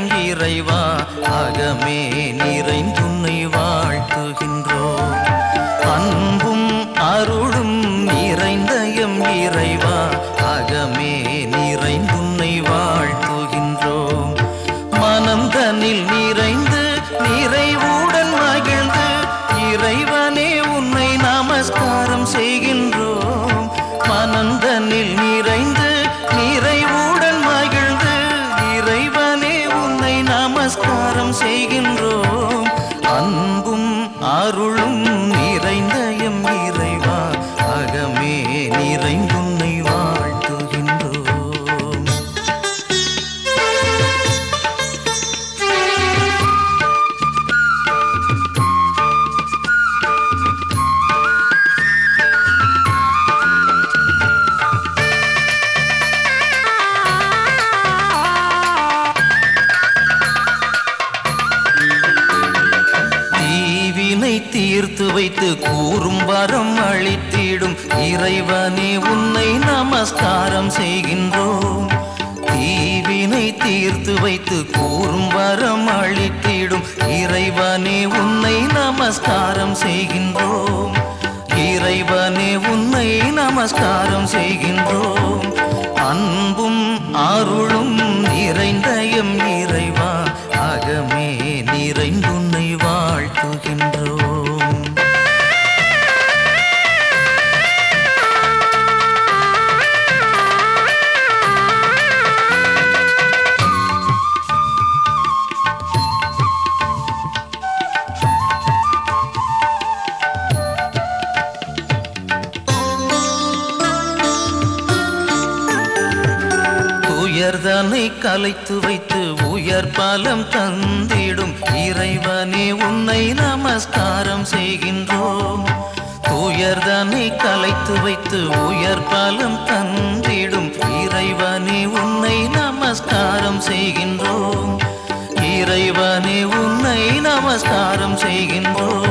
இறைவா அகமே நிறைந்துன்னை வாழ்த்துகின்றோம் அன்பும் அருளும் நிறைந்தயம் இறைவா அகமே நிறைந்துன்னை வாழ்த்துகின்றோம் மனம் தன்னில் நிறைந்து நிறைவுடன் மகிழ்ந்து இறைவனே உன்னை நமஸ்காரம் செய்கின்றோம் மனந்தனில் நிறைந்து நிறைவுடன் மகிழ்ந்து இறைவனே உன்னை நமஸ்காரம் செய்கின்றோம் அன்பும் அருளும் நிறைந்த எம் இறைவா அகமே நிறைந்துன்னை வாழ்த்துகின்றோம் தீவினை தீர்த்து வைத்து கூறும் வரம் அளித்திடும் இறைவனே உன்னை நமஸ்காரம் செய்கின்றோம் தீவினை தீர்த்து வைத்து கூறும் வரம் அளித்திடும் இறைவனே உன்னை நமஸ்காரம் செய்கின்றோம் இறைவனே உன்னை நமஸ்காரம் செய்கின்றோம் அன்பும் அருளும் நிறைந்த எம் இறைவா அகமே நிறைந்துன்னை வாழ்த்துகின்றோம் உயர்தனை கலைத்து வைத்து உயர் பலம் தந்திடும் இறைவனே உன்னை நமஸ்காரம் செய்கின்றோம் உயர்தனை கலைத்து வைத்து உயர் பலம் தந்திடும் இறைவனே உன்னை நமஸ்காரம் செய்கின்றோம் இறைவனே உன்னை நமஸ்காரம் செய்கின்றோம்